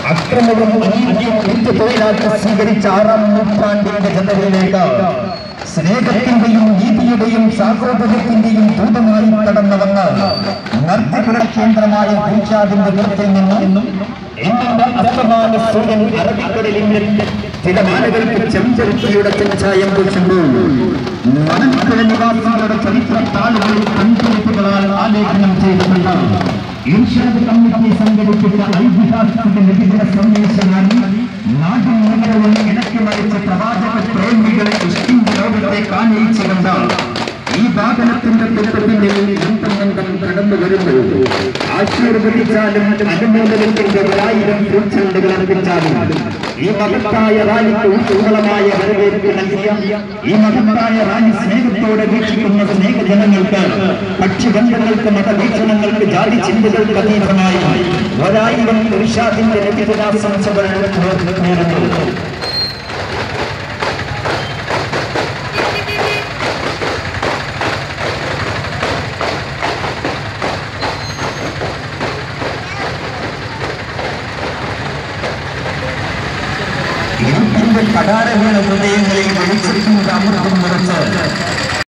അക്രമവും അനീതിയും നിത്യ തൊഴിലാക്കി സ്വീകരിച്ച ആറാം നൂറ്റാണ്ടിന്റെ ജനതയിലേക്ക് സ്നേഹത്തിന്റെയും നീതിയുടെയും സാഹോദര്യത്തിന്റെയും ദൂതമായി കടന്നുവന്ന് നർത്തകരുടെ കേന്ദ്രമായ പൂജാദിന്റെ പുറത്തിൽ നിന്നും എന്നിന്റെ അസ്തമാന സൂര്യൻ അറബിക്കടലിന്റെ തിരമാലകൾക്ക് ചെമ്പരുത്തിയുടെ ചെഞ്ചായം പൂശുമ്പോൾ മണൽപ്പുഴ നിവാസികളുടെ ചരിത്ര താളുകളിൽ കൺകുറിപ്പുകളാൽ ആലേഖനം ചെയ്തിട്ടുണ്ട് ഇൻഷാദ് കമ്മിറ്റി സംഘടിപ്പിച്ച ഐതിഹാസിക ലഭിക്കുന്ന സന്ദേശമാണ് നാട്ടിൻ മുഴുവൻ ഇണക്കി മരിച്ച പ്രവാചക പ്രേമികളെ ക്രിസ്ത്യൻ ലോകത്തെ കാണിച്ചുകൊണ്ട് ഈ വാഹനത്തിന്റെ പിന്നപ്പിന്റെ അന്തം കടന്നു വരുന്നു ആശീർവദിച്ചാലും അനുമോദനത്തിന്റെ ഒരായിരം പൂച്ചെണ്ടുകൾ അർപ്പിച്ചാലും ഈ മഹത്തായ റാലിക്ക് ഊഷ്മളമായ വരവേൽപ്പ് നൽകിയ ഈ മഹത്തായ റാലി സ്നേഹത്തോടെ വീക്ഷിക്കുന്ന സ്നേഹജനങ്ങൾക്ക് പക്ഷിബന്ധങ്ങൾക്ക് മതവീക്ഷണങ്ങൾക്ക് ജാതി ചിന്തകൾക്ക് അതീതമായി ഒരായിരം പുരുഷാദിന്റെ ലഭിതാശംസകൾ നേരുന്നു ഇരുട്ടിന്റെ കടാരവീണ ഹൃദയങ്ങളിൽ വെളിച്ചത്തിന്റെ അമൃതം നിറച്ച്